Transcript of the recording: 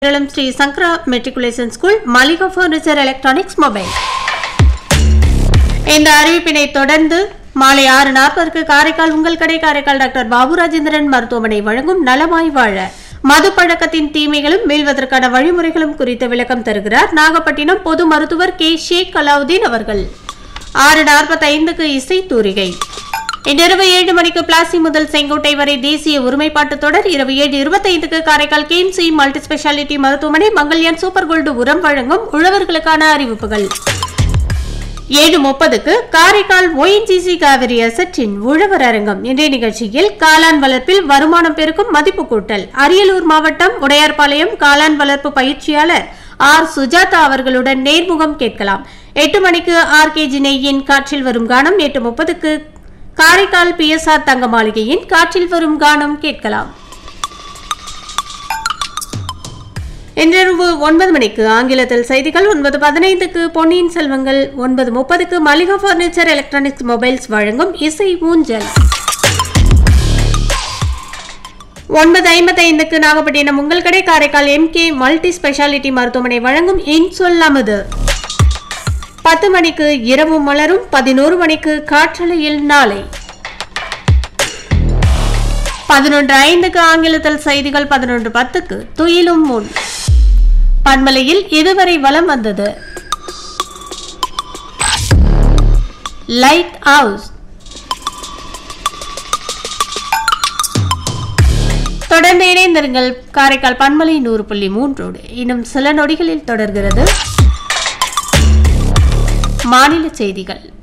Keralam Sri Sankara matriculation school Malika furniture electronics mobile இந்த அறிவிப்பினை தொடர்ந்து மாலை ஆறு நாற்பதுக்கு காரைக்கால் உங்கள் கடை காரைக்கால் டாக்டர் பாபு ராஜேந்திரன் மருத்துவமனை வழங்கும் நலமாய் வாழ மது பழக்கத்தின் தீமைகளும் மீள்வதற்கான வழிமுறைகளும் குறித்த விளக்கம் தருகிறார் நாகப்பட்டினம் பொது மருத்துவர் கே ஷேக் அலாவுதீன் அவர்கள் ஆறு நாற்பத்தைந்துக்கு இசை தூரிகை இன்றிரவு ஏழு மணிக்கு பிளாசி முதல் செங்கோட்டை வரை தேசிய ஒருமைப்பாட்டு தொடர் இரவு ஏழு இருபத்தைந்துக்கு காரைக்கால் கேம்சி மல்டி ஸ்பெஷாலிட்டி மருத்துவமனை மங்கல்யான் சூப்பர் கோல்டு உரம் வழங்கும் உழவர்களுக்கான அறிவிப்புகள் ஏழு முப்பதுக்கு காரைக்கால் ஒயின்ஜிசி காவிரி அசற்றின் உழவர் அரங்கம் இன்றைய நிகழ்ச்சியில் காளான் வளர்ப்பில் வருமானம் பெருக்கும் மதிப்பு கூட்டல் அரியலூர் மாவட்டம் உடையார்பாளையம் காளான் வளர்ப்பு பயிற்சியாளர் ஆர் சுஜாதா அவர்களுடன் நேர்முகம் கேட்கலாம் எட்டு மணிக்கு ஆர் கே நெய்யின் காற்றில் வரும் கானம் எட்டு முப்பதுக்கு காரைக்கால் பிஎஸ்ஆர் தங்க மாளிகையின் காற்றில் வரும் கானம் கேட்கலாம் இன்றிரவு ஒன்பது மணிக்கு ஆங்கிலத்தில் செய்திகள் ஒன்பது பதினைந்துக்கு பொன்னியின் செல்வங்கள் ஒன்பது முப்பதுக்கு மளிகா பர்னிச்சர் எலக்ட்ரானிக்ஸ் மொபைல்ஸ் வழங்கும் இசை ஊஞ்சல் ஒன்பது ஐம்பத்தைந்துக்கு நாகப்பட்டினம் உங்கள் கடை காரைக்கால் எம்கே மல்டி ஸ்பெஷாலிட்டி மருத்துவமனை வழங்கும் இன்சொல் அமுது பத்து மணிக்கு இரவு மலரும் பதினோரு மணிக்கு காற்றலையில் நாளை பதினொன்று ஐந்துக்கு ஆங்கிலத்தில் செய்திகள் பதினொன்று பத்துக்கு துயிலும் முன் பன்மலையில் இதுவரை வலம் வந்தது லைட் ஹவுஸ் தொடர்ந்து இணைந்திருங்கள் காரைக்கால் பன்மலை நூறு புள்ளி மூன்றோடு இன்னும் சில நொடிகளில் தொடர்கிறது மாநில செய்திகள்